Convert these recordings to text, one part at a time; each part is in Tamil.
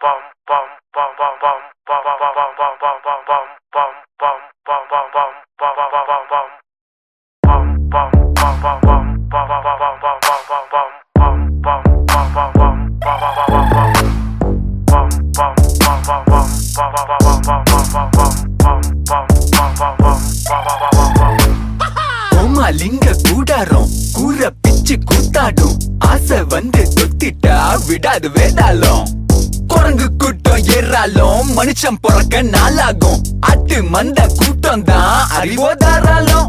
கோமாலிங்க கூடாரம் கூற பிச்சு கூத்தாடும் ஆசை வந்து தொத்திட்டா விடாது வேதாளம் குரங்கு கூட்டம் ஏறாலும் மனுஷன் பிறக்க நாளாகும் அட்டு மந்த கூட்டம் தான் அறிவோ தாராளம்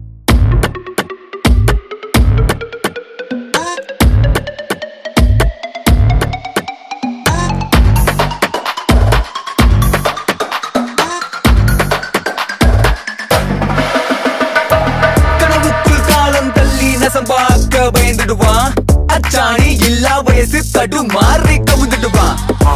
கனவுக்குள் காலம் தள்ளி நசம் பார்க்க பயந்துடுவான் அச்சாணி இல்லா வயசு தடுமாறி கவுந்துடுவான்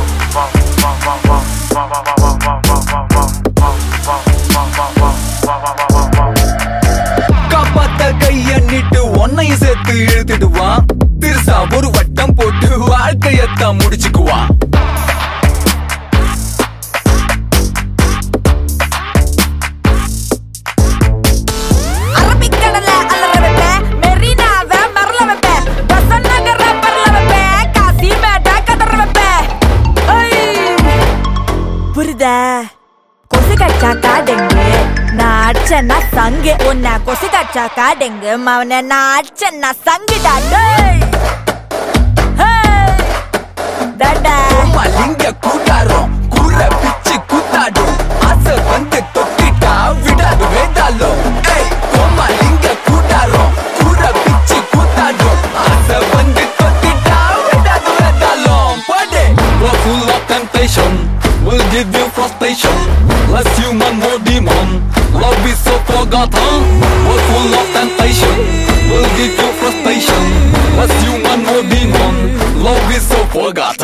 காப்பாத்த கைய நீட்டு ஒன்னையும் சேர்த்து இழுத்துடுவான் பெருசா ஒரு வட்டம் போட்டு வாழ்க்கையத்தான் முடிச்சுக்குவான் அரபிக்கடல அலற வைப்பேன் மெரினாவ மரல வைப்பேன் பசன் நகர பரல வைப்பேன் காசி மேட்ட கதற வைப்பேன் ஐய். புரியுதா கொசு கச்சாக்கா டெங்கு நான் அடிச்சேன்னா சங்கு உன்னை கொசு கச்சாக்கா டெங்கு மவனை நான் அடிச்சேன்னா சங்குடா டேய் ஹேய். டாடா மலிங்க கூட்டாரம் கூற பிச்சு கூத்தாடும் ஆசை வந்து தொட்டிட்டா விடாது வேதாளம் ஏய் கோமாலிங்க கூட்டாரம் கூற பிச்சு கூத்தாடும் ஆசை வந்து தொட்டிட்டா விடாது வேதாளம் பாடு We're full of temptation, we'll give you frustration. Less human, more demon. Love is so forgotten. We're full of temptation, we'll give you frustration. Less human, more demon. Love is so forgotten.